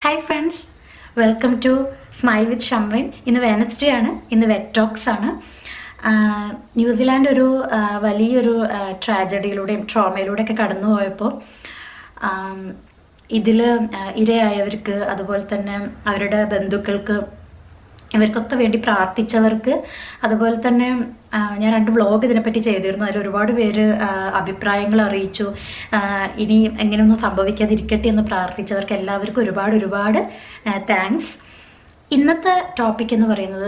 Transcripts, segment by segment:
hi friends welcome to smile with Shamrin ഇന്ന് Wednesday ആണ് ഇന്ന് വെറ്റോക്സ് ആണ് ആഹ് ന്യൂസിലാൻഡ് ഒരു ആഹ് വലിയൊരു ട്രാജഡിയിലൂടെയും ട്രോമയിലൂടെയൊക്കെ കടന്നു പോയപ്പോൾ ഇതിൽ ഇരയായവർക്ക് അതുപോലെ തന്നെ അവരുടെ ബന്ധുക്കൾക്ക് ഇവർക്കൊക്കെ വേണ്ടി പ്രാർത്ഥിച്ചവർക്ക് അതുപോലെ തന്നെ ആ, ഞാൻ രണ്ട് വ്ളോഗ് ഇതിനെപ്പറ്റി ചെയ്തിരുന്നു അതിൽ ഒരുപാട് പേര് ആ, അഭിപ്രായങ്ങൾ അറിയിച്ചു ആ, ഇനി എങ്ങനെയൊന്നും സംഭവിക്കാതിരിക്കട്ടെ എന്ന് പ്രാർത്ഥിച്ചവർക്ക് എല്ലാവർക്കും ഒരുപാട് ഒരുപാട് താങ്ക്സ് ഇന്നത്തെ ടോപ്പിക് എന്ന് പറയുന്നത്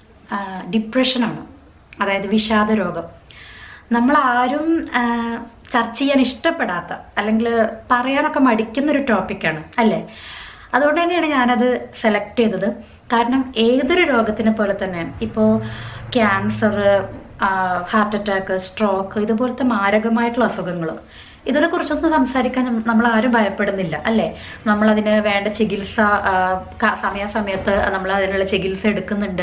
ഡിപ്രഷനാണ് അതായത് വിഷാദ രോഗം നമ്മൾ ആരും ആ, ചർച്ച ചെയ്യാൻ ഇഷ്ടപ്പെടാത്ത അല്ലെങ്കിൽ പറയാനൊക്കെ മടിക്കുന്ന ഒരു ടോപ്പിക്കാണ് അല്ലേ അതുകൊണ്ട് തന്നെയാണ് ഞാനത് സെലക്ട് ചെയ്തത് കാരണം ഏതൊരു രോഗത്തിനെ പോലെ തന്നെ ഇപ്പോൾ ക്യാൻസർ ഹാർട്ട് അറ്റാക്ക് സ്ട്രോക്ക് ഇതുപോലത്തെ മാരകമായിട്ടുള്ള അസുഖങ്ങൾ ഇതിനെ കുറിച്ചൊന്നും സംസാരിക്കാൻ നം- നമ്മൾ ആരും ഭയപ്പെടുന്നില്ല അല്ലേ നമ്മളതിന് വേണ്ട ചികിത്സ ആ, ക- സമയാസമയത്ത് നമ്മൾ അതിനുള്ള ചികിത്സ എടുക്കുന്നുണ്ട്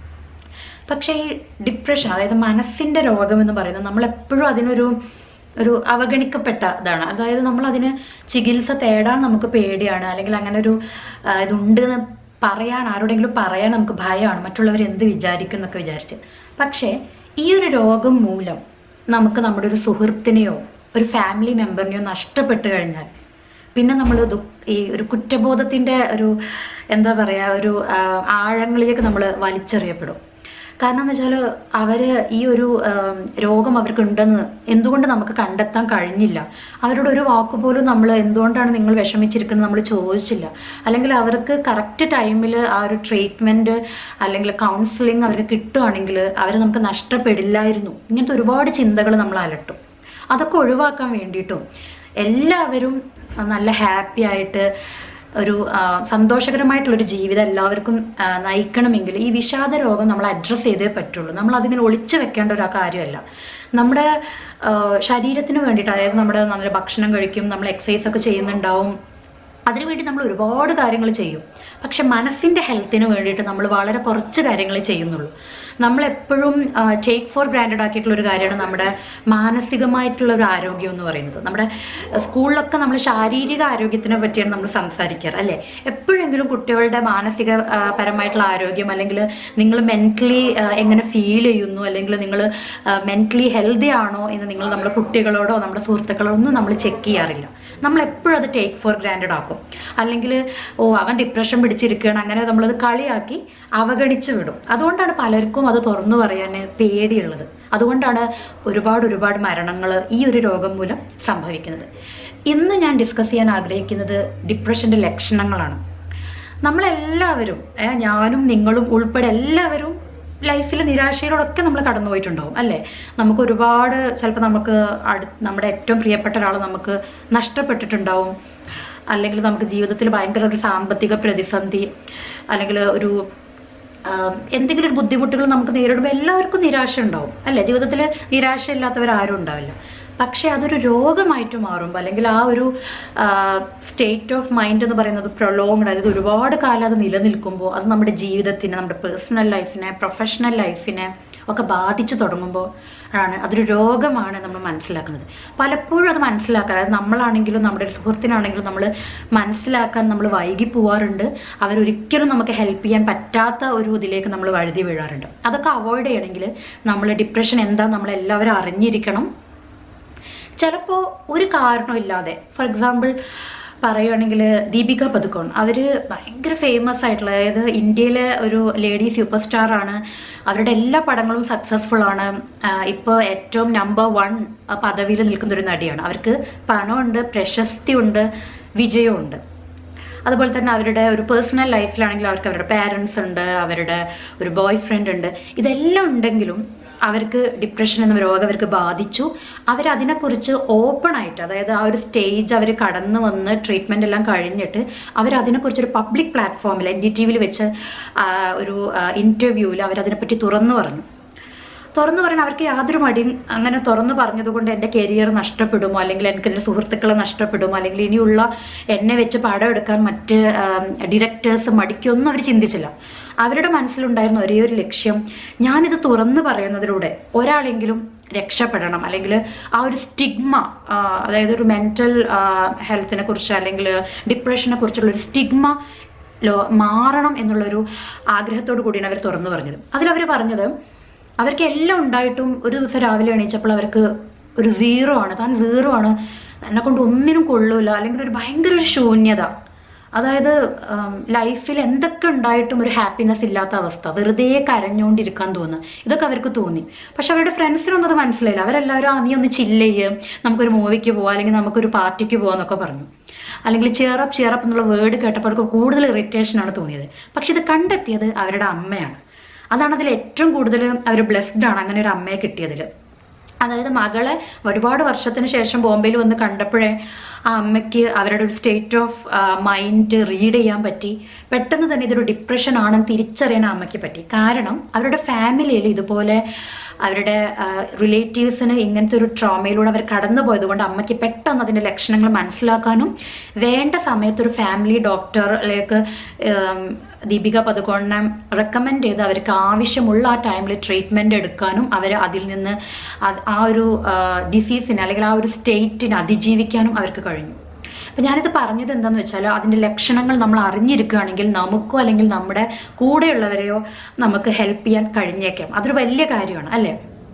പക്ഷേ ഈ ഡിപ്രഷൻ അതായത് മനസ്സിന്റെ രോഗം എന്ന് പറയുന്നത് നമ്മൾ എപ്പോഴും അതിനൊരു ഒരു അവഗണിക്കപ്പെട്ട ഇതാണ് അതായത് നമ്മൾ അതിന് ചികിത്സ തേടാൻ നമുക്ക് പേടിയാണ് അല്ലെങ്കിൽ അങ്ങനെ ഒരു ആ, ഇതുണ്ട് എന്ന് പറയാൻ ആരോടെങ്കിലും പറയാൻ നമുക്ക് ഭയമാണ് മറ്റുള്ളവർ എന്ത് വിചാരിക്കും എന്നൊക്കെ വിചാരിച്ച് പക്ഷേ ഈ ഒരു രോഗം മൂലം നമുക്ക് നമ്മുടെ ഒരു സുഹൃത്തിനെയോ ഒരു ഫാമിലി മെമ്പറിനെയോ നഷ്ടപ്പെട്ടു കഴിഞ്ഞാൽ പിന്നെ നമ്മൾ ഈ ഒരു കുറ്റബോധത്തിൻ്റെ ഒരു എന്താ പറയുക ഒരു ആ, ആഴങ്ങളിലേക്ക് നമ്മൾ വലിച്ചെറിയപ്പെടും കാരണം എന്ന് വെച്ചാൽ അവർ ഈ ഒരു ആം, രോഗം അവർക്കുണ്ടെന്ന് എന്തുകൊണ്ട് നമുക്ക് കണ്ടെത്താൻ കഴിഞ്ഞില്ല അവരോട് ഒരു വാക്ക് പോലും നമ്മൾ എന്തുകൊണ്ടാണ് നിങ്ങൾ വിഷമിച്ചിരിക്കുന്നത് നമ്മൾ ചോദിച്ചില്ല അല്ലെങ്കിൽ അവർക്ക് കറക്റ്റ് ടൈമിൽ ആ ഒരു ട്രീറ്റ്മെൻറ്റ് അല്ലെങ്കിൽ കൗൺസിലിംഗ് അവർക്ക് കിട്ടുവാണെങ്കിൽ അവരെ നമുക്ക് നഷ്ടപ്പെടില്ലായിരുന്നു ഇങ്ങനത്തെ ഒരുപാട് ചിന്തകൾ നമ്മൾ അലട്ടും അതൊക്കെ ഒഴിവാക്കാൻ വേണ്ടിയിട്ടും എല്ലാവരും നല്ല ഹാപ്പി ആയിട്ട് ഒരു ആ, സന്തോഷകരമായിട്ടുള്ളൊരു ജീവിതം എല്ലാവർക്കും ആ, നയിക്കണമെങ്കിൽ ഈ വിഷാദ രോഗം നമ്മൾ അഡ്രസ്സ് ചെയ്തേ പറ്റുള്ളൂ നമ്മൾ അതിങ്ങനെ ഒളിച്ചു വെക്കേണ്ട ഒരു കാര്യമല്ല നമ്മുടെ ആ, ശരീരത്തിന് വേണ്ടിയിട്ട് അതായത് നമ്മുടെ നല്ല ഭക്ഷണം കഴിക്കും നമ്മൾ എക്സസൈസ് ഒക്കെ ചെയ്യുന്നുണ്ടാവും അതിനുവേണ്ടി നമ്മൾ ഒരുപാട് കാര്യങ്ങൾ ചെയ്യും പക്ഷെ മനസ്സിൻ്റെ ഹെൽത്തിന് വേണ്ടിയിട്ട് നമ്മൾ വളരെ കുറച്ച് കാര്യങ്ങൾ ചെയ്യുന്നുള്ളൂ നമ്മളെപ്പോഴും ടേക്ക് ഫോർ ഗ്രാൻഡഡ് ആക്കിയിട്ടുള്ള ഒരു കാര്യമാണ് നമ്മുടെ മാനസികമായിട്ടുള്ള ഒരു ആരോഗ്യം എന്ന് പറയുന്നത് നമ്മുടെ സ്കൂളിലൊക്കെ നമ്മൾ ശാരീരിക ആരോഗ്യത്തിനെ പറ്റിയാണ് നമ്മൾ സംസാരിക്കാറ് അല്ലേ എപ്പോഴെങ്കിലും കുട്ടികളുടെ മാനസിക ആ, പരമായിട്ടുള്ള ആരോഗ്യം അല്ലെങ്കിൽ നിങ്ങൾ മെൻ്റലി എങ്ങനെ ഫീൽ ചെയ്യുന്നു അല്ലെങ്കിൽ നിങ്ങൾ മെൻ്റലി ഹെൽത്തി ആണോ എന്ന് നിങ്ങൾ നമ്മുടെ കുട്ടികളോടോ നമ്മുടെ സുഹൃത്തുക്കളോടോ ഒന്നും നമ്മൾ ചെക്ക് ചെയ്യാറില്ല നമ്മൾ എപ്പോഴും അത് ടേക്ക് ഫോർ ഗ്രാൻഡഡ് ആക്കും അല്ലെങ്കിൽ ഓ അവൻ ഡിപ്രഷൻ പിടിച്ചിരിക്കുകയാണ് അങ്ങനെ നമ്മളത് കളിയാക്കി അവഗണിച്ചു വിടും അതുകൊണ്ടാണ് പലർക്കും അത് തുറന്നു പറയാൻ പേടിയുള്ളത് അതുകൊണ്ടാണ് ഒരുപാട് ഒരുപാട് മരണങ്ങൾ ഈ ഒരു രോഗം മൂലം സംഭവിക്കുന്നത് ഇന്ന് ഞാൻ ഡിസ്കസ് ചെയ്യാൻ ആഗ്രഹിക്കുന്നത് ഡിപ്രഷൻ്റെ ലക്ഷണങ്ങളാണ് നമ്മളെല്ലാവരും ഏ, ഞാനും നിങ്ങളും ഉൾപ്പെടെ എല്ലാവരും ലൈഫിൽ നിരാശയിലൂടെയൊക്കെ നമ്മൾ കടന്നു പോയിട്ടുണ്ടാവും അല്ലേ നമുക്ക് ഒരുപാട് ചിലപ്പോൾ നമുക്ക് അടു നമ്മുടെ ഏറ്റവും പ്രിയപ്പെട്ട ഒരാൾ നമുക്ക് നഷ്ടപ്പെട്ടിട്ടുണ്ടാവും അല്ലെങ്കിൽ നമുക്ക് ജീവിതത്തിൽ ഭയങ്കര ഒരു സാമ്പത്തിക പ്രതിസന്ധി അല്ലെങ്കിൽ ഒരു ആഹ് എന്തെങ്കിലും ഒരു ബുദ്ധിമുട്ടുകൾ നമുക്ക് നേരിടുമ്പോൾ എല്ലാവർക്കും നിരാശ ഉണ്ടാവും അല്ലേ ജീവിതത്തിൽ നിരാശ ഇല്ലാത്തവർ ആരും ഉണ്ടാവില്ല പക്ഷേ അതൊരു രോഗമായിട്ട് മാറുമ്പോൾ അല്ലെങ്കിൽ ആ ഒരു സ്റ്റേറ്റ് ഓഫ് മൈൻഡ് എന്ന് പറയുന്നത് പ്രൊലോങ്ഡ് അതായത് ഒരുപാട് കാലം അത് നിലനിൽക്കുമ്പോൾ അത് നമ്മുടെ ജീവിതത്തിനെ നമ്മുടെ പേഴ്സണൽ ലൈഫിനെ പ്രൊഫഷണൽ ലൈഫിനെ ഒക്കെ ബാധിച്ചു തുടങ്ങുമ്പോൾ ആണ് അതൊരു രോഗമാണ് നമ്മൾ മനസ്സിലാക്കുന്നത് പലപ്പോഴും അത് മനസ്സിലാക്കാൻ അതായത് നമ്മളാണെങ്കിലും നമ്മുടെ ഒരു സുഹൃത്തിനാണെങ്കിലും നമ്മൾ മനസ്സിലാക്കാൻ നമ്മൾ വൈകി പോവാറുണ്ട് അവരൊരിക്കലും നമുക്ക് ഹെൽപ്പ് ചെയ്യാൻ പറ്റാത്ത ഒരു ഇതിലേക്ക് നമ്മൾ വഴുതി വീഴാറുണ്ട് അതൊക്കെ അവോയ്ഡ് ചെയ്യണമെങ്കിൽ നമ്മൾ ഡിപ്രഷൻ എന്താ നമ്മളെല്ലാവരും അറിഞ്ഞിരിക്കണം ചിലപ്പോൾ ഒരു കാരണമില്ലാതെ ഫോർ എക്സാമ്പിൾ പറയുകയാണെങ്കിൽ ദീപിക പതുക്കോൺ അവർ ഭയങ്കര ഫേമസ് ആയിട്ടുള്ള അതായത് ഇന്ത്യയിലെ ഒരു ലേഡി സൂപ്പർ സ്റ്റാർ ആണ് അവരുടെ എല്ലാ പടങ്ങളും സക്സസ്ഫുൾ ആണ് ഇപ്പോൾ ഏറ്റവും നമ്പർ വൺ പദവിയിൽ നിൽക്കുന്ന ഒരു നടിയാണ് അവർക്ക് പണമുണ്ട് പ്രശസ്തിയുണ്ട് വിജയമുണ്ട് അതുപോലെ തന്നെ അവരുടെ ഒരു പേഴ്സണൽ ലൈഫിലാണെങ്കിൽ അവർക്ക് അവരുടെ പാരൻസ് ഉണ്ട് അവരുടെ ഒരു ബോയ് ഫ്രണ്ട് ഉണ്ട് ഇതെല്ലാം ഉണ്ടെങ്കിലും അവർക്ക് ഡിപ്രഷൻ എന്ന രോഗം അവർക്ക് ബാധിച്ചു അവരതിനെക്കുറിച്ച് ഓപ്പൺ ആയിട്ട് അതായത് ആ ഒരു സ്റ്റേജ് അവർ കടന്നു വന്ന് ട്രീറ്റ്മെൻ്റ് എല്ലാം കഴിഞ്ഞിട്ട് അവരതിനെക്കുറിച്ച് ഒരു പബ്ലിക് പ്ലാറ്റ്ഫോമിൽ എൻ ഡി ടി വിയിൽ വെച്ച് ആ, ഒരു ഇൻ്റർവ്യൂവിൽ അവരതിനെപ്പറ്റി തുറന്നു പറഞ്ഞു തുറന്നു പറയാൻ അവർക്ക് യാതൊരു മടിയും അങ്ങനെ തുറന്നു പറഞ്ഞതുകൊണ്ട് എൻ്റെ കരിയർ നഷ്ടപ്പെടുമോ അല്ലെങ്കിൽ എനിക്ക് എൻ്റെ സുഹൃത്തുക്കളെ നഷ്ടപ്പെടുമോ അല്ലെങ്കിൽ ഇനിയുള്ള എന്നെ വെച്ച് പടം എടുക്കാൻ മറ്റ് ഡിറക്ടേഴ്സ് മടിക്കൊന്നും അവർ ചിന്തിച്ചില്ല അവരുടെ മനസ്സിലുണ്ടായിരുന്ന ഒരേ ഒരു ലക്ഷ്യം ഞാനിത് തുറന്നു പറയുന്നതിലൂടെ ഒരാളെങ്കിലും രക്ഷപ്പെടണം അല്ലെങ്കിൽ ആ ഒരു സ്റ്റിഗ്മ അതായത് ഒരു മെൻ്റൽ ഹെൽത്തിനെ കുറിച്ച് അല്ലെങ്കിൽ ഡിപ്രഷനെ കുറിച്ചുള്ള ഒരു സ്റ്റിഗ്മ ലോ മാറണം എന്നുള്ളൊരു ആഗ്രഹത്തോടു കൂടിയാണ് അവർ തുറന്നു പറഞ്ഞത് അതിലവർ പറഞ്ഞത് അവർക്ക് എല്ലാം ഉണ്ടായിട്ടും ഒരു ദിവസം രാവിലെ എണീച്ചപ്പോൾ അവർക്ക് ഒരു സീറോ ആണ് താൻ സീറോ ആണ് എന്നെ കൊണ്ട് ഒന്നിനും കൊള്ളൂല അല്ലെങ്കിൽ ഒരു ഭയങ്കര ഒരു ശൂന്യത അതായത് ലൈഫിൽ എന്തൊക്കെ ഉണ്ടായിട്ടും ഒരു ഹാപ്പിനെസ് ഇല്ലാത്ത അവസ്ഥ വെറുതെ കരഞ്ഞുകൊണ്ടിരിക്കാൻ തോന്നുന്നു ഇതൊക്കെ അവർക്ക് തോന്നി പക്ഷെ അവരുടെ ഫ്രണ്ട്സിനൊന്നും അത് മനസ്സിലായില്ല അവരെല്ലാവരും ആ നീ ഒന്ന് ചില്ല് ചെയ്യ് നമുക്കൊരു മൂവിക്ക് പോവാം അല്ലെങ്കിൽ നമുക്കൊരു പാർട്ടിക്ക് പോവാന്നൊക്കെ പറഞ്ഞു അല്ലെങ്കിൽ ചിയറപ്പ് ചിയറപ്പ് എന്നുള്ള വേർഡ് കേട്ടപ്പോൾ അവർക്ക് കൂടുതൽ ഇറിറ്റേഷൻ ആണ് തോന്നിയത് പക്ഷെ ഇത് കണ്ടെത്തിയത് അവരുടെ അമ്മയാണ് അതാണ് അതിൽ ഏറ്റവും കൂടുതൽ അവർ ബ്ലെസ്ഡ് ആണ് അങ്ങനെ ഒരു അമ്മയെ കിട്ടിയതിൽ അതായത് മകളെ ഒരുപാട് വർഷത്തിന് ശേഷം ബോംബെയിൽ വന്ന് കണ്ടപ്പോഴേ ആ അമ്മയ്ക്ക് അവരുടെ ഒരു സ്റ്റേറ്റ് ഓഫ് മൈൻഡ് റീഡ് ചെയ്യാൻ പറ്റി പെട്ടെന്ന് തന്നെ ഇതൊരു ഡിപ്രഷൻ ആണെന്ന് തിരിച്ചറിയാൻ ആ അമ്മയ്ക്ക് പറ്റി കാരണം അവരുടെ ഫാമിലിയിൽ ഇതുപോലെ അവരുടെ റിലേറ്റീവ്സിന് ഇങ്ങനത്തെ ഒരു ട്രോമയിലൂടെ അവർ കടന്നു പോയത് കൊണ്ട് അമ്മയ്ക്ക് പെട്ടെന്ന് അതിൻ്റെ ലക്ഷണങ്ങൾ മനസ്സിലാക്കാനും വേണ്ട സമയത്ത് ഒരു ഫാമിലി ഡോക്ടറിലേക്ക് ദീപിക പതുക്കോണിനെ റെക്കമെൻഡ് ചെയ്ത് അവർക്ക് ആവശ്യമുള്ള ആ ടൈമിൽ ട്രീറ്റ്മെൻറ്റ് എടുക്കാനും അവർ അതിൽ നിന്ന് അത് ആ ഒരു ഡിസീസിനെ അല്ലെങ്കിൽ ആ ഒരു സ്റ്റേറ്റിനെ അതിജീവിക്കാനും അവർക്ക് കഴിഞ്ഞു അപ്പം ഞാനിത് പറഞ്ഞത് എന്താണെന്ന് വെച്ചാൽ അതിൻ്റെ ലക്ഷണങ്ങൾ നമ്മൾ അറിഞ്ഞിരിക്കുകയാണെങ്കിൽ നമുക്കോ അല്ലെങ്കിൽ നമ്മുടെ കൂടെയുള്ളവരെയോ നമുക്ക് ഹെൽപ്പ് ചെയ്യാൻ കഴിഞ്ഞേക്കാം അതൊരു വലിയ കാര്യമാണ് അല്ലേ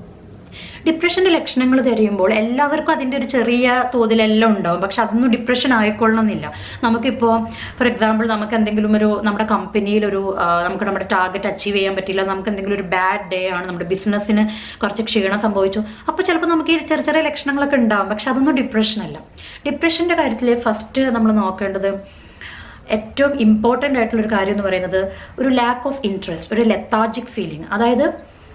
ഡിപ്രഷൻ്റെ ലക്ഷണങ്ങൾ തെരയുമ്പോൾ എല്ലാവർക്കും അതിൻ്റെ ഒരു ചെറിയ തോതിലെല്ലാം ഉണ്ടാവും പക്ഷെ അതൊന്നും ഡിപ്രഷൻ ആയിക്കൊള്ളണമെന്നില്ല നമുക്കിപ്പോൾ ഫോർ എക്സാമ്പിൾ നമുക്ക് എന്തെങ്കിലും ഒരു നമ്മുടെ കമ്പനിയിൽ ഒരു ആ, നമുക്ക് നമ്മുടെ ടാർഗറ്റ് അച്ചീവ് ചെയ്യാൻ പറ്റില്ല നമുക്ക് എന്തെങ്കിലും ഒരു ബാഡ് ഡേ ആണ് നമ്മുടെ ബിസിനസ്സിന് കുറച്ച് ക്ഷീണം സംഭവിച്ചു അപ്പോൾ ചിലപ്പോൾ നമുക്ക് ഈ ചെറിയ ചെറിയ ലക്ഷണങ്ങളൊക്കെ ഉണ്ടാവും പക്ഷെ അതൊന്നും ഡിപ്രഷൻ അല്ല ഡിപ്രഷൻ്റെ കാര്യത്തിൽ ഫസ്റ്റ് നമ്മൾ നോക്കേണ്ടത് ഏറ്റവും ഇമ്പോർട്ടൻ്റ് ആയിട്ടുള്ള ഒരു കാര്യം എന്ന് പറയുന്നത് ഒരു ലാക്ക് ഓഫ് ഇൻട്രസ്റ്റ് ഒരു ലെത്താജിക് ഫീലിംഗ് അതായത്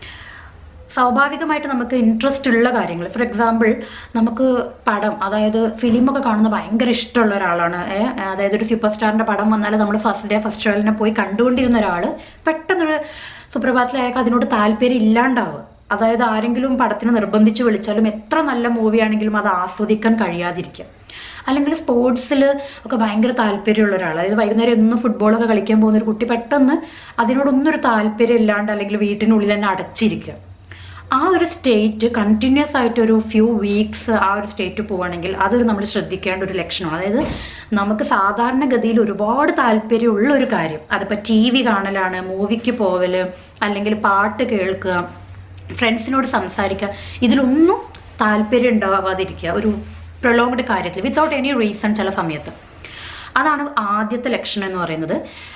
സ്വാഭാവികമായിട്ട് നമുക്ക് ഇൻട്രസ്റ്റ് ഉള്ള കാര്യങ്ങൾ ഫോർ എക്സാമ്പിൾ നമുക്ക് പടം അതായത് ഫിലിമൊക്കെ കാണുന്ന ഭയങ്കര ഇഷ്ടമുള്ള ഒരാളാണ് ഏ, അതായത് ഒരു സൂപ്പർ സ്റ്റാറിൻ്റെ പടം വന്നാൽ നമ്മൾ ഫസ്റ്റ് ഡേ ഫസ്റ്റ് ഷോയിലിനെ പോയി കണ്ടുകൊണ്ടിരുന്ന ഒരാൾ പെട്ടെന്നൊരു സുപ്രഭാതത്തിലയാൾക്ക് അതിനോട് താല്പര്യം ഇല്ലാണ്ടാവുക അതായത് ആരെങ്കിലും പടത്തിന് നിർബന്ധിച്ച് വിളിച്ചാലും എത്ര നല്ല മൂവിയാണെങ്കിലും അത് ആസ്വദിക്കാൻ കഴിയാതിരിക്കുക അല്ലെങ്കിൽ സ്പോർട്സിൽ ഒക്കെ ഭയങ്കര താല്പര്യമുള്ള ഒരാൾ അതായത് വൈകുന്നേരം എന്നും ഫുട്ബോളൊക്കെ കളിക്കാൻ പോകുന്ന ഒരു കുട്ടി പെട്ടെന്ന് അതിനോടൊന്നും ഒരു താല്പര്യം ഇല്ലാണ്ട് അല്ലെങ്കിൽ വീട്ടിനുള്ളിൽ തന്നെ അടച്ചിരിക്കുക ആ ഒരു സ്റ്റേറ്റ് കണ്ടിന്യൂസ് ആയിട്ട് ഒരു ഫ്യൂ വീക്സ് ആ ഒരു സ്റ്റേറ്റ് പോവുകയാണെങ്കിൽ അതൊരു നമ്മൾ ശ്രദ്ധിക്കേണ്ട ഒരു ലക്ഷണമാണ് അതായത് നമുക്ക് സാധാരണഗതിയിൽ ഒരുപാട് താല്പര്യമുള്ള ഒരു കാര്യം അതിപ്പോൾ ടി വി കാണലാണ് മൂവിക്ക് പോവല് അല്ലെങ്കിൽ പാട്ട് കേൾക്കുക ഫ്രണ്ട്സിനോട് സംസാരിക്കുക ഇതിലൊന്നും താല്പര്യം ഉണ്ടാവാതിരിക്കുക ഒരു പ്രൊലോങ്ഡ് കാര്യത്തിൽ വിത്തൗട്ട് എനി റീസൺ ചില സമയത്ത് അതാണ് ആദ്യത്തെ ലക്ഷണം എന്ന് പറയുന്നത്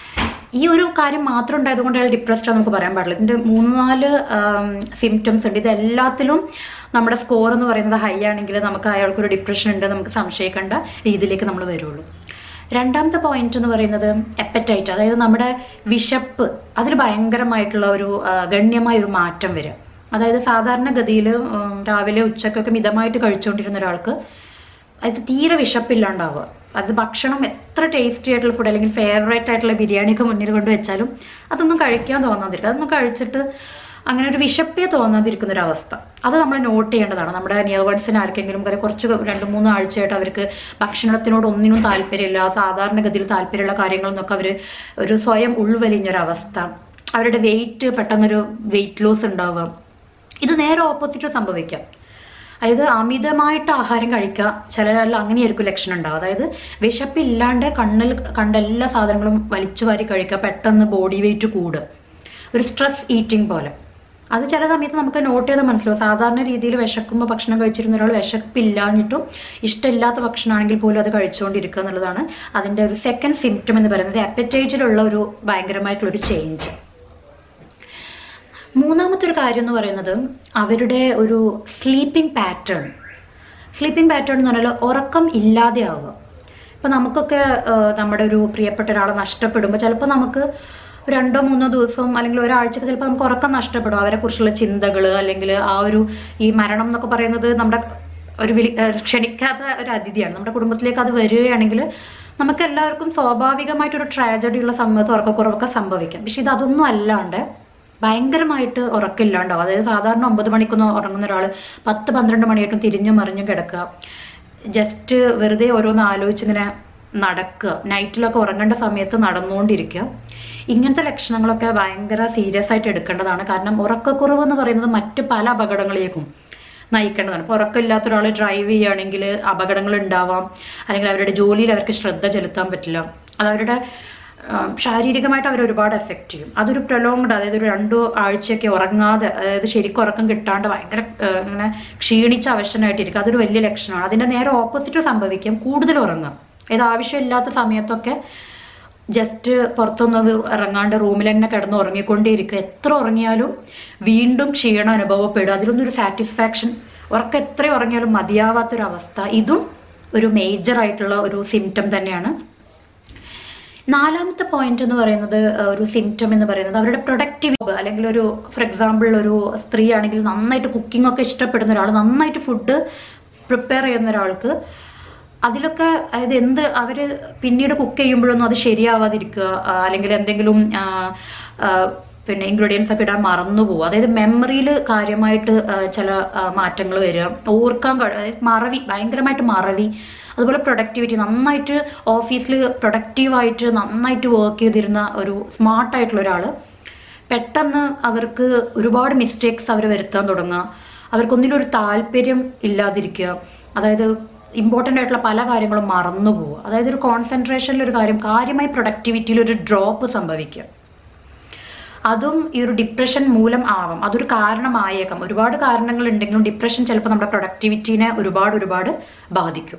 ഈ ഒരു കാര്യം മാത്രം ഉണ്ടായതുകൊണ്ട് അയാൾ ഡിപ്രസ്ഡ് നമുക്ക് പറയാൻ പാടില്ല ഇതിൻ്റെ മൂന്ന് നാല് സിംറ്റംസ് ഉണ്ട് ഇത് എല്ലാത്തിലും നമ്മുടെ സ്കോർ എന്ന് പറയുന്നത് ഹൈ ആണെങ്കിൽ നമുക്ക് അയാൾക്കൊരു ഡിപ്രഷൻ ഉണ്ട് നമുക്ക് സംശയിക്കേണ്ട രീതിയിലേക്ക് നമ്മൾ വരുള്ളൂ രണ്ടാമത്തെ പോയിന്റ് എന്ന് പറയുന്നത് എപ്പറ്റൈറ്റ് അതായത് നമ്മുടെ വിശപ്പ് അതിൽ ഭയങ്കരമായിട്ടുള്ള ഒരു ആ, ഗണ്യമായ ഒരു മാറ്റം വരിക അതായത് സാധാരണഗതിയിൽ രാവിലെ ഉച്ചക്കൊക്കെ മിതമായിട്ട് കഴിച്ചുകൊണ്ടിരുന്ന ഒരാൾക്ക് അത് തീരെ വിശപ്പില്ലാണ്ടാവുക അത് ഭക്ഷണം എത്ര ടേസ്റ്റി ആയിട്ടുള്ള ഫുഡ് അല്ലെങ്കിൽ ഫേവറേറ്റ് ആയിട്ടുള്ള ബിരിയാണിയൊക്കെ മുന്നിൽ കൊണ്ട് വെച്ചാലും അതൊന്നും കഴിക്കാൻ തോന്നാതിരിക്കുക അതൊന്നും കഴിച്ചിട്ട് അങ്ങനെ ഒരു വിശപ്പേ തോന്നാതിരിക്കുന്ന ഒരു അവസ്ഥ അത് നമ്മൾ നോട്ട് ചെയ്യേണ്ടതാണ് നമ്മുടെ നിയർ വൺസിന് ആർക്കെങ്കിലും കുറെ കുറച്ച് രണ്ട് മൂന്ന് ആഴ്ചയായിട്ട് അവർക്ക് ഭക്ഷണത്തിനോട് ഒന്നിനും താല്പര്യമില്ല സാധാരണഗതിയിൽ താല്പര്യമുള്ള കാര്യങ്ങളെന്നൊക്കെ അവർ ഒരു സ്വയം ഉൾവലിഞ്ഞൊരവസ്ഥ അവരുടെ വെയിറ്റ് പെട്ടെന്നൊരു വെയിറ്റ് ലോസ് ഉണ്ടാവുക ഇത് നേരെ ഓപ്പോസിറ്റ് സംഭവിക്കാം അതായത് അമിതമായിട്ട് ആഹാരം കഴിക്കുക ചിലരെല്ലാം അങ്ങനെയായിരിക്കും ലക്ഷണം ഉണ്ടാവുക അതായത് വിശപ്പില്ലാണ്ട് കണ്ണിൽ കണ്ട എല്ലാ സാധനങ്ങളും വലിച്ചു വാരി കഴിക്കുക പെട്ടെന്ന് ബോഡി വെയിറ്റ് കൂടുക ഒരു സ്ട്രെസ് ഈറ്റിംഗ് പോലെ അത് ചില സമയത്ത് നമുക്ക് നോട്ട് ചെയ്താൽ മനസ്സിലാവും സാധാരണ രീതിയിൽ വിശക്കുമ്പോൾ ഭക്ഷണം കഴിച്ചിരുന്ന ഒരാൾ വിശപ്പില്ലാഞ്ഞിട്ടും ഇഷ്ടമില്ലാത്ത ഭക്ഷണമാണെങ്കിൽ പോലും അത് കഴിച്ചുകൊണ്ടിരിക്കുക എന്നുള്ളതാണ് അതിൻ്റെ ഒരു സെക്കൻഡ് സിംറ്റം എന്ന് പറയുന്നത് അപ്പറ്റൈറ്റിലുള്ള ഒരു ഭയങ്കരമായിട്ടുള്ള ഒരു ചേഞ്ച് മൂന്നാമത്തെ ഒരു കാര്യം എന്ന് പറയുന്നത് അവരുടെ ഒരു സ്ലീപ്പിംഗ് പാറ്റേൺ സ്ലീപ്പിംഗ് പാറ്റേൺ എന്ന് പറഞ്ഞാൽ ഉറക്കം ഇല്ലാതെയാവുക ഇപ്പം നമുക്കൊക്കെ ആ, നമ്മുടെ ഒരു പ്രിയപ്പെട്ട ഒരാളെ നഷ്ടപ്പെടുമ്പോൾ ചിലപ്പോൾ നമുക്ക് രണ്ടോ മൂന്നോ ദിവസം അല്ലെങ്കിൽ ഒരാഴ്ചക്ക് ചിലപ്പോൾ നമുക്ക് ഉറക്കം നഷ്ടപ്പെടും അവരെക്കുറിച്ചുള്ള ചിന്തകൾ അല്ലെങ്കിൽ ആ ഒരു ഈ മരണം എന്നൊക്കെ പറയുന്നത് നമ്മുടെ ഒരു വിളി ആ, ക്ഷണിക്കാത്ത ഒരു അതിഥിയാണ് നമ്മുടെ കുടുംബത്തിലേക്ക് അത് വരികയാണെങ്കിൽ നമുക്ക് എല്ലാവർക്കും സ്വാഭാവികമായിട്ടൊരു ട്രാജഡി ഉള്ള സമയത്ത് ഉറക്കക്കുറവൊക്കെ സംഭവിക്കാം പക്ഷെ ഇത് അതൊന്നും അല്ലാണ്ട് ഭയങ്കരമായിട്ട് ഉറക്കമില്ലാണ്ടാവും അതായത് സാധാരണ ഒമ്പത് മണിക്കൊന്ന് ഉറങ്ങുന്ന ഒരാൾ പത്ത് പന്ത്രണ്ട് മണിയായിട്ടും തിരിഞ്ഞും മറിഞ്ഞും കിടക്കുക ജസ്റ്റ് വെറുതെ ഓരോന്ന് ആലോചിച്ചിങ്ങനെ നടക്കുക നൈറ്റിലൊക്കെ ഉറങ്ങേണ്ട സമയത്ത് നടന്നുകൊണ്ടിരിക്കുക ഇങ്ങനത്തെ ലക്ഷണങ്ങളൊക്കെ ഭയങ്കര സീരിയസ് ആയിട്ട് എടുക്കേണ്ടതാണ് കാരണം ഉറക്കക്കുറവ് എന്ന് പറയുന്നത് മറ്റ് പല അപകടങ്ങളിലേക്കും നയിക്കേണ്ടതാണ് ഇപ്പോൾ ഉറക്കമില്ലാത്ത ഒരാൾ ഡ്രൈവ് ചെയ്യുകയാണെങ്കിൽ അപകടങ്ങൾ ഉണ്ടാവാം അല്ലെങ്കിൽ അവരുടെ ജോലിയിൽ അവർക്ക് ശ്രദ്ധ ചെലുത്താൻ പറ്റില്ല അത് അവരുടെ ആം, ശാരീരികമായിട്ട് അവർ ഒരുപാട് എഫക്റ്റ് ചെയ്യും അതൊരു പ്രൊലോങ്ഡ് അതായത് ഒരു രണ്ടു ആഴ്ചയൊക്കെ ഉറങ്ങാതെ അതായത് ശരിക്കും ഉറക്കം കിട്ടാണ്ട് ഭയങ്കര ആ, ഇങ്ങനെ ക്ഷീണിച്ച അവശനായിട്ടിരിക്കും അതൊരു വലിയ ലക്ഷണമാണ് അതിൻ്റെ നേരെ ഓപ്പോസിറ്റ് സംഭവിക്കും കൂടുതൽ ഉറങ്ങാം അതായത് ആവശ്യമില്ലാത്ത സമയത്തൊക്കെ ജസ്റ്റ് പുറത്തൊന്നും ഇറങ്ങാണ്ട് റൂമിൽ തന്നെ കിടന്ന് ഉറങ്ങിക്കൊണ്ടേയിരിക്കുക എത്ര ഉറങ്ങിയാലും വീണ്ടും ക്ഷീണം അനുഭവപ്പെടും അതിലൊന്നും ഒരു സാറ്റിസ്ഫാക്ഷൻ ഉറക്കം എത്ര ഉറങ്ങിയാലും മതിയാവാത്തൊരവസ്ഥ ഇതും ഒരു മേജർ ആയിട്ടുള്ള ഒരു സിംറ്റം തന്നെയാണ് നാലാമത്തെ പോയിന്റ് എന്ന് പറയുന്നത് അഹ് ഒരു സിംറ്റം എന്ന് പറയുന്നത് അവരുടെ പ്രൊഡക്റ്റീവ് അല്ലെങ്കിൽ ഒരു ഫോർ എക്സാമ്പിൾ ഒരു സ്ത്രീ ആണെങ്കിൽ നന്നായിട്ട് കുക്കിംഗ് ഒക്കെ ഇഷ്ടപ്പെടുന്ന ഒരാൾ നന്നായിട്ട് ഫുഡ് പ്രിപ്പയർ ചെയ്യുന്ന ഒരാൾക്ക് അതിലൊക്കെ അതായത് എന്ത് അവർ പിന്നീട് കുക്ക് ചെയ്യുമ്പോഴൊന്നും അത് ശരിയാവാതിരിക്കുക ആ, അല്ലെങ്കിൽ എന്തെങ്കിലും ആ, ആ, പിന്നെ ഇൻഗ്രീഡിയൻസ് ഒക്കെ ഇടാൻ മറന്നു പോകും അതായത് മെമ്മറിയിൽ കാര്യമായിട്ട് ആ, ചില മാറ്റങ്ങൾ വരിക ഓർക്കാൻ കഴി- അതായത് മറവി ഭയങ്കരമായിട്ട് മറവി അതുപോലെ പ്രൊഡക്ടിവിറ്റി നന്നായിട്ട് ഓഫീസിൽ പ്രൊഡക്റ്റീവായിട്ട് നന്നായിട്ട് വർക്ക് ചെയ്തിരുന്ന ഒരു സ്മാർട്ടായിട്ടുള്ള ഒരാൾ പെട്ടെന്ന് അവർക്ക് ഒരുപാട് മിസ്റ്റേക്സ് അവർ വരുത്താൻ തുടങ്ങുക അവർക്കൊന്നിലും ഒരു താല്പര്യം ഇല്ലാതിരിക്കുക അതായത് ഇമ്പോർട്ടൻ്റ് ആയിട്ടുള്ള പല കാര്യങ്ങളും മറന്നു പോവുക അതായത് ഒരു കോൺസെൻട്രേഷനിൽ ഒരു കാര്യം കാര്യമായി പ്രൊഡക്ടിവിറ്റിയിൽ ഒരു ഡ്രോപ്പ് സംഭവിക്കുക അതും ഈ ഒരു ഡിപ്രഷൻ മൂലം ആവാം അതൊരു കാരണമായേക്കാം ഒരുപാട് കാരണങ്ങൾ ഉണ്ടെങ്കിലും ഡിപ്രഷൻ ചിലപ്പോൾ നമ്മുടെ പ്രൊഡക്ടിവിറ്റീനെ ഒരുപാട് ഒരുപാട് ബാധിക്കും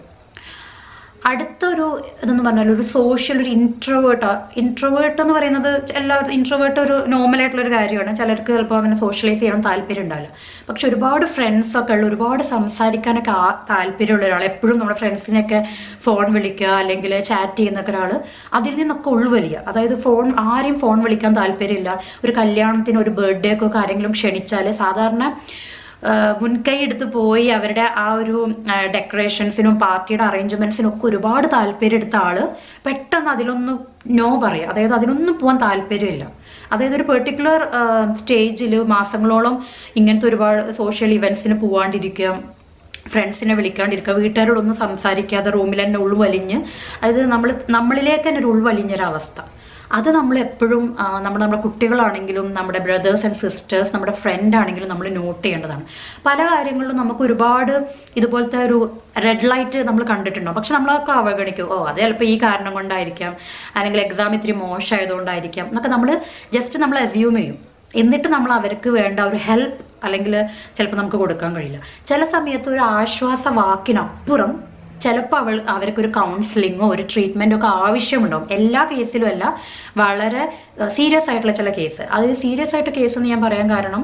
അടുത്തൊരു ഇതെന്ന് പറഞ്ഞാൽ ഒരു സോഷ്യൽ ഒരു ഇൻട്രോവേർട്ട് ഇൻട്രോവേർട്ട് എന്ന് പറയുന്നത് എല്ലാ ഇൻട്രോവേർട്ട് ഒരു നോർമൽ ആയിട്ടുള്ള ഒരു കാര്യമാണ് ചിലർക്ക് ചിലപ്പോൾ അങ്ങനെ സോഷ്യലൈസ് ചെയ്യാൻ താല്പര്യം ഉണ്ടാവില്ല പക്ഷെ ഒരുപാട് ഫ്രണ്ട്സ് ഒക്കെ ഉള്ള ഒരുപാട് സംസാരിക്കാനൊക്കെ ആ താല്പര്യമുള്ള ഒരാൾ എപ്പോഴും നമ്മുടെ ഫ്രണ്ട്സിനെയൊക്കെ ഫോൺ വിളിക്കുക അല്ലെങ്കിൽ ചാറ്റ് ചെയ്യുന്നൊക്കെ ഒരാൾ അതിൽ നിന്നൊക്കെ ഉൾവലിയ അതായത് ഫോൺ ആരെയും ഫോൺ വിളിക്കാൻ താല്പര്യമില്ല ഒരു കല്യാണത്തിന് ഒരു ബർത്ത്ഡേക്കൊക്കെ ആരെങ്കിലും ക്ഷണിച്ചാൽ സാധാരണ ആഹ് മുൻകൈ എടുത്ത് പോയി അവരുടെ ആ ഒരു ഡെക്കറേഷൻസിനും പാർട്ടിയുടെ അറേഞ്ച്മെന്റ്സിനും ഒക്കെ ഒരുപാട് താല്പര്യം എടുത്ത ആള് പെട്ടെന്ന് അതിലൊന്നും നോ പറയാം അതായത് അതിനൊന്നും പോകാൻ താല്പര്യമില്ല അതായത് ഒരു പെർട്ടിക്കുലർ സ്റ്റേജിൽ മാസങ്ങളോളം ഇങ്ങനത്തെ ഒരുപാട് സോഷ്യൽ ഇവന്റ്സിന് പോവാണ്ടിരിക്കുക ഫ്രണ്ട്സിനെ വിളിക്കാണ്ടിരിക്കുക വീട്ടുകാരോടൊന്നും സംസാരിക്കാതെ റൂമിൽ തന്നെ ഉൾവലിഞ്ഞ് അതായത് നമ്മൾ നമ്മളിലേക്ക് തന്നെ ഒരു ഉൾവലിഞ്ഞൊരവസ്ഥ അത് നമ്മൾ എപ്പോഴും ആ, നമ്മുടെ നമ്മുടെ കുട്ടികളാണെങ്കിലും നമ്മുടെ ബ്രദേഴ്സ് ആൻഡ് സിസ്റ്റേഴ്സ് നമ്മുടെ ഫ്രണ്ട് ആണെങ്കിലും നമ്മൾ നോട്ട് ചെയ്യേണ്ടതാണ് പല കാര്യങ്ങളിലും നമുക്ക് ഒരുപാട് ഇതുപോലത്തെ ഒരു റെഡ് ലൈറ്റ് നമ്മൾ കണ്ടിട്ടുണ്ടാവും പക്ഷെ നമ്മളൊക്കെ അവഗണിക്കും ഓ അത് ചിലപ്പോൾ ഈ കാരണം കൊണ്ടായിരിക്കാം അല്ലെങ്കിൽ എക്സാം ഇത്തിരി മോശമായതുകൊണ്ടായിരിക്കാം എന്നൊക്കെ നമ്മൾ ജസ്റ്റ് നമ്മൾ അസ്യൂം ചെയ്യും എന്നിട്ട് നമ്മൾ അവർക്ക് വേണ്ട ഒരു ഹെൽപ്പ് അല്ലെങ്കിൽ ചിലപ്പോൾ നമുക്ക് കൊടുക്കാൻ കഴിയില്ല ചില സമയത്ത് ഒരു ആശ്വാസ വാക്കിനപ്പുറം ചിലപ്പോൾ അവൾ അവർക്കൊരു കൗൺസിലിങ്ങോ ഒരു ട്രീറ്റ്മെൻറ്റോ ഒക്കെ ആവശ്യമുണ്ടാവും എല്ലാ കേസിലും അല്ല വളരെ സീരിയസ് ആയിട്ടുള്ള ചില കേസ് അത് സീരിയസ് ആയിട്ട് കേസ് എന്ന് ഞാൻ പറയാൻ കാരണം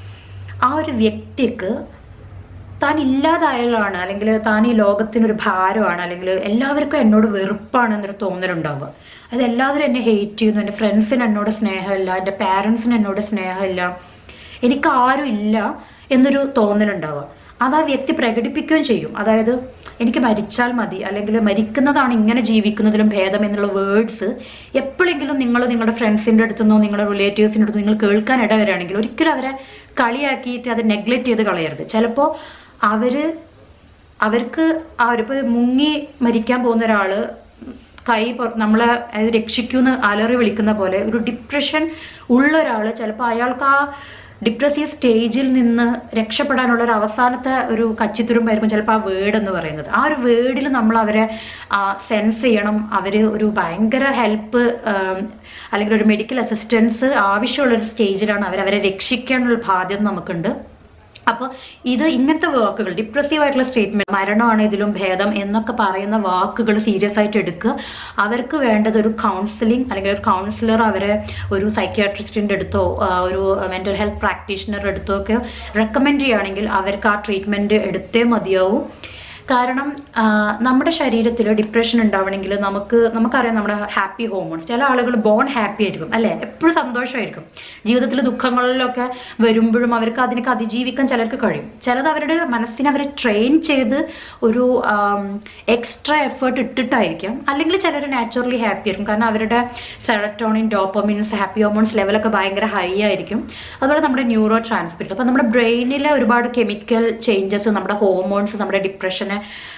ആ ഒരു വ്യക്തിക്ക് താൻ ഇല്ലാതായാലാണ് അല്ലെങ്കിൽ താൻ ഈ ലോകത്തിനൊരു ഭാരമാണ് അല്ലെങ്കിൽ എല്ലാവർക്കും എന്നോട് വെറുപ്പാണ് എന്നൊരു തോന്നലുണ്ടാവുക അത് എല്ലാവരും എന്നെ ഹെയ്റ്റ് ചെയ്യുന്നു എൻ്റെ ഫ്രണ്ട്സിന് എന്നോട് സ്നേഹമില്ല എൻ്റെ പാരൻസിന് എന്നോട് സ്നേഹമില്ല എനിക്ക് ആരും ഇല്ല എന്നൊരു തോന്നലുണ്ടാവുക അത് ആ വ്യക്തി പ്രകടിപ്പിക്കുകയും ചെയ്യും അതായത് എനിക്ക് മരിച്ചാൽ മതി അല്ലെങ്കിൽ മരിക്കുന്നതാണ് ഇങ്ങനെ ജീവിക്കുന്നതിലും ഭേദം എന്നുള്ള വേർഡ്സ് എപ്പോഴെങ്കിലും നിങ്ങൾ നിങ്ങളുടെ ഫ്രണ്ട്സിൻ്റെ അടുത്തുനിന്നോ നിങ്ങളുടെ റിലേറ്റീവ്സിൻ്റെ അടുത്തുനിന്നോ നിങ്ങൾ കേൾക്കാൻ ഇടവരാണെങ്കിൽ ഒരിക്കലും അവരെ കളിയാക്കിയിട്ട് അത് നെഗ്ലക്റ്റ് ചെയ്ത് കളയരുത് ചിലപ്പോൾ അവര് അവർക്ക് അവരിപ്പോൾ മുങ്ങി മരിക്കാൻ പോകുന്ന ഒരാള് കൈ പുറ- നമ്മളെ അതായത് രക്ഷിക്കുമെന്ന് അലറി വിളിക്കുന്ന പോലെ ഒരു ഡിപ്രഷൻ ഉള്ള ഒരാൾ ചിലപ്പോൾ അയാൾക്ക് ആ ഡിപ്രസീവ് സ്റ്റേജിൽ നിന്ന് രക്ഷപ്പെടാനുള്ള ഒരു അവസാനത്തെ ഒരു കച്ചിത്തുരുമ്പായിരിക്കും ചിലപ്പോൾ ആ വേർഡ് എന്ന് പറയുന്നത് ആ ഒരു വേർഡിൽ നമ്മൾ അവരെ സെൻസ് ചെയ്യണം അവർ ഒരു ഭയങ്കര ഹെൽപ്പ് അല്ലെങ്കിൽ ഒരു മെഡിക്കൽ അസിസ്റ്റൻസ് ആവശ്യമുള്ള ഒരു സ്റ്റേജിലാണ് അവർ അവരെ രക്ഷിക്കാനുള്ള ബാധ്യത നമുക്കുണ്ട് അപ്പോൾ ഇത് ഇങ്ങനത്തെ വാക്കുകൾ ഡിപ്രസീവ് ആയിട്ടുള്ള സ്റ്റേറ്റ്മെന്റ് മരണമാണ് ഇതിലും ഭേദം എന്നൊക്കെ പറയുന്ന വാക്കുകൾ സീരിയസ് ആയിട്ട് എടുക്കുക അവർക്ക് വേണ്ടത് ഒരു കൗൺസിലിംഗ് അല്ലെങ്കിൽ ഒരു കൗൺസിലർ അവരെ ഒരു സൈക്യാട്രിസ്റ്റിൻ്റെ അടുത്തോ ആ, ഒരു മെൻ്റൽ ഹെൽത്ത് പ്രാക്ടീഷണറുടെ അടുത്തോ ഒക്കെ റെക്കമെൻഡ് ചെയ്യുകയാണെങ്കിൽ അവർക്ക് ആ ട്രീറ്റ്മെൻറ്റ് എടുത്തേ മതിയാവും കാരണം ആ, നമ്മുടെ ശരീരത്തിൽ ഡിപ്രഷൻ ഉണ്ടാവണമെങ്കിൽ നമുക്ക് നമുക്കറിയാം നമ്മുടെ ഹാപ്പി ഹോർമോൺസ് ചില ആളുകൾ ബോൺ ഹാപ്പി ആയിരിക്കും അല്ലേ എപ്പോഴും സന്തോഷമായിരിക്കും ജീവിതത്തിൽ ദുഃഖങ്ങളിലൊക്കെ വരുമ്പോഴും അവർക്ക് അതിനൊക്കെ അതിജീവിക്കാൻ ചിലർക്ക് കഴിയും ചിലത് അവരുടെ മനസ്സിനെ അവരെ ട്രെയിൻ ചെയ്ത് ഒരു എക്സ്ട്രാ എഫേർട്ട് ഇട്ടിട്ടായിരിക്കും അല്ലെങ്കിൽ ചിലർ നാച്ചുറലി ഹാപ്പി ആയിരിക്കും കാരണം അവരുടെ സെറട്ടോണിൻ ഡോപ്പമിൻസ് ഹാപ്പി ഹോർമോൺസ് ലെവലൊക്കെ ഭയങ്കര ഹൈ ആയിരിക്കും അതുപോലെ നമ്മുടെ ന്യൂറോ ട്രാൻസ്മിറ്റർ അപ്പോൾ നമ്മുടെ ബ്രെയിനിലെ ഒരുപാട് കെമിക്കൽ ചേഞ്ചസ് നമ്മുടെ ഹോർമോൺസ് നമ്മുടെ ഡിപ്രഷന്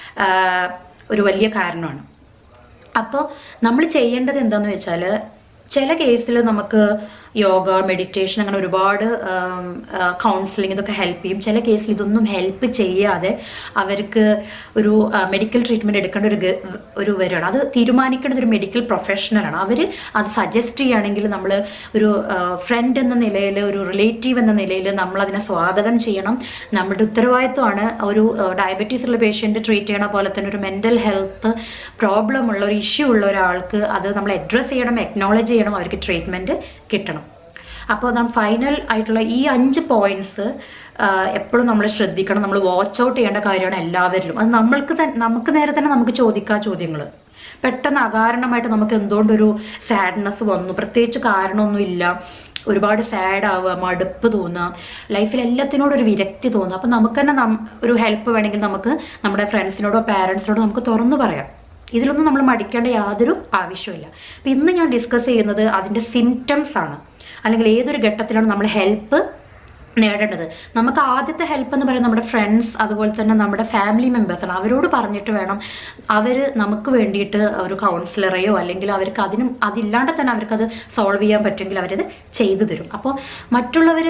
ഒരു വലിയ കാരണമാണ് അപ്പോൾ നമ്മൾ ചെയ്യേണ്ടത് എന്താന്ന് വെച്ചാൽ ചില കേസിൽ നമുക്ക് യോഗ മെഡിറ്റേഷൻ അങ്ങനെ ഒരുപാട് കൗൺസിലിംഗ് ഇതൊക്കെ ഹെൽപ്പ് ചെയ്യും ചില കേസിൽ ഇതൊന്നും ഹെൽപ്പ് ചെയ്യാതെ അവർക്ക് ഒരു മെഡിക്കൽ ട്രീറ്റ്മെൻറ്റ് എടുക്കേണ്ട ഒരു ഗ- ഒരു വരികയാണ് അത് തീരുമാനിക്കേണ്ടത് ഒരു മെഡിക്കൽ പ്രൊഫഷണലാണ് അവർ അത് സജസ്റ്റ് ചെയ്യുകയാണെങ്കിൽ നമ്മൾ ഒരു ഫ്രണ്ട് എന്ന നിലയിൽ ഒരു റിലേറ്റീവ് എന്ന നിലയിൽ നമ്മൾ അതിനെ സ്വാഗതം ചെയ്യണം നമ്മുടെ ഉത്തരവാദിത്വമാണ് ഒരു ഡയബറ്റീസ് ഉള്ള പേഷ്യൻ്റ് ട്രീറ്റ് ചെയ്യണ പോലെ തന്നെ ഒരു മെൻ്റൽ ഹെൽത്ത് പ്രോബ്ലം ഉള്ള ഒരു ഇഷ്യൂ ഉള്ള ഒരാൾക്ക് അത് നമ്മൾ അഡ്രസ്സ് ചെയ്യണം എക്നോളജ് ചെയ്യണം അവർക്ക് ട്രീറ്റ്മെൻറ്റ് കിട്ടണം അപ്പോൾ നാം ഫൈനൽ ആയിട്ടുള്ള ഈ അഞ്ച് പോയിന്റ്സ് എപ്പോഴും നമ്മൾ ശ്രദ്ധിക്കണം നമ്മൾ വാച്ച് ഔട്ട് ചെയ്യേണ്ട കാര്യമാണ് എല്ലാവരിലും അത് നമ്മൾക്ക് തന്നെ നമുക്ക് നേരെ തന്നെ നമുക്ക് ചോദിക്കാം ചോദ്യങ്ങൾ പെട്ടെന്ന് അകാരണമായിട്ട് നമുക്ക് എന്തുകൊണ്ടൊരു സാഡ്നെസ് വന്നു പ്രത്യേകിച്ച് കാരണമൊന്നുമില്ല ഒരുപാട് സാഡ് ആവുക മടുപ്പ് തോന്നുക ലൈഫിൽ എല്ലാത്തിനോടും ഒരു വിരക്തി തോന്നുക അപ്പം നമുക്ക് തന്നെ നം- ഒരു ഹെൽപ്പ് വേണമെങ്കിൽ നമുക്ക് നമ്മുടെ ഫ്രണ്ട്സിനോടോ പാരൻസിനോടോ നമുക്ക് തുറന്നു പറയാം ഇതിലൊന്നും നമ്മൾ മടിക്കേണ്ട യാതൊരു ആവശ്യമില്ല അപ്പം ഇന്ന് ഞാൻ ഡിസ്കസ് ചെയ്യുന്നത് അതിൻ്റെ സിംറ്റംസ് ആണ് അല്ലെങ്കിൽ ഏതൊരു ഘട്ടത്തിലാണ് നമ്മൾ ഹെൽപ്പ് നേടേണ്ടത് നമുക്ക് ആദ്യത്തെ ഹെൽപ്പ് എന്ന് പറയുന്നത് നമ്മുടെ ഫ്രണ്ട്സ് അതുപോലെ തന്നെ നമ്മുടെ ഫാമിലി മെമ്പേഴ്സാണ് അവരോട് പറഞ്ഞിട്ട് വേണം അവർ നമുക്ക് വേണ്ടിയിട്ട് ഒരു കൗൺസിലറെയോ അല്ലെങ്കിൽ അവർക്ക് അതിനും അതില്ലാണ്ട് തന്നെ അവർക്കത് സോൾവ് ചെയ്യാൻ പറ്റുമെങ്കിൽ അവരത് ചെയ്തു തരും അപ്പോൾ മറ്റുള്ളവർ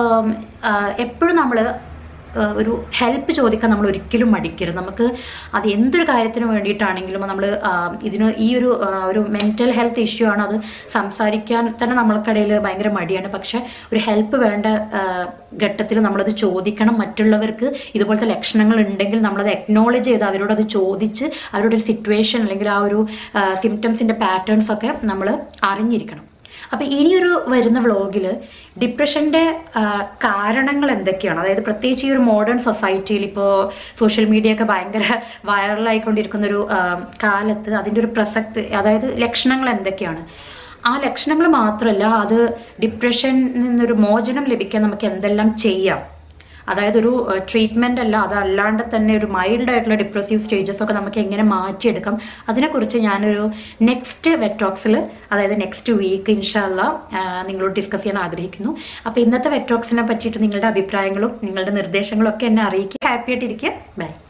എപ്പോഴും നമ്മൾ ഏഹ് ഒരു ഹെൽപ്പ് ചോദിക്കാൻ നമ്മൾ ഒരിക്കലും മടിക്കരുത് നമുക്ക് അത് എന്തൊരു കാര്യത്തിന് വേണ്ടിയിട്ടാണെങ്കിലും നമ്മൾ ഇതിന് ഈ ഒരു ആ, ഒരു മെൻറ്റൽ ഹെൽത്ത് ഇഷ്യൂ ആണ് അത് സംസാരിക്കാൻ തന്നെ നമ്മൾക്കിടയിൽ ഭയങ്കര മടിയാണ് പക്ഷെ ഒരു ഹെൽപ്പ് വേണ്ട ഘട്ടത്തിൽ നമ്മളത് ചോദിക്കണം മറ്റുള്ളവർക്ക് ഇതുപോലത്തെ ലക്ഷണങ്ങൾ ഉണ്ടെങ്കിൽ നമ്മളത് എക്നോളജ് ചെയ്ത് അവരോട് അത് ചോദിച്ച് അവരുടെ ഒരു സിറ്റുവേഷൻ അല്ലെങ്കിൽ ആ ഒരു സിംറ്റംസിൻ്റെ പാറ്റേൺസ് ഒക്കെ നമ്മൾ അറിഞ്ഞിരിക്കണം അപ്പോൾ ഇനിയൊരു വരുന്ന വ്ളോഗിൽ ഡിപ്രഷൻ്റെ കാരണങ്ങൾ എന്തൊക്കെയാണ് അതായത് പ്രത്യേകിച്ച് ഈ ഒരു മോഡേൺ സൊസൈറ്റിയിൽ ഇപ്പോൾ സോഷ്യൽ മീഡിയ ഒക്കെ ഭയങ്കര വൈറലായിക്കൊണ്ടിരിക്കുന്ന ഒരു ആ, കാലത്ത് അതിൻ്റെ ഒരു പ്രസക്തി അതായത് ലക്ഷണങ്ങൾ എന്തൊക്കെയാണ് ആ ലക്ഷണങ്ങൾ മാത്രമല്ല അത് ഡിപ്രഷനിൽ നിന്നൊരു മോചനം ലഭിക്കാൻ നമുക്ക് എന്തെല്ലാം ചെയ്യാം അതായത് ഒരു ട്രീറ്റ്മെൻ്റ് അല്ല അതല്ലാണ്ട് തന്നെ ഒരു മൈൽഡ് ആയിട്ടുള്ള ഡിപ്രസീവ് സ്റ്റേജസ് ഒക്കെ നമുക്ക് എങ്ങനെ മാറ്റിയെടുക്കാം അതിനെക്കുറിച്ച് ഞാനൊരു നെക്സ്റ്റ് വെറ്റോക്സിൽ അതായത് നെക്സ്റ്റ് വീക്ക് ഇൻഷാല്ല നിങ്ങളോട് ഡിസ്കസ് ചെയ്യാൻ ആഗ്രഹിക്കുന്നു അപ്പോൾ ഇന്നത്തെ വെറ്റോക്സിനെ പറ്റിയിട്ട് നിങ്ങളുടെ അഭിപ്രായങ്ങളും നിങ്ങളുടെ നിർദ്ദേശങ്ങളും ഒക്കെ എന്നെ അറിയിക്കുക ഹാപ്പി ആയിട്ടിരിക്കുക ബൈ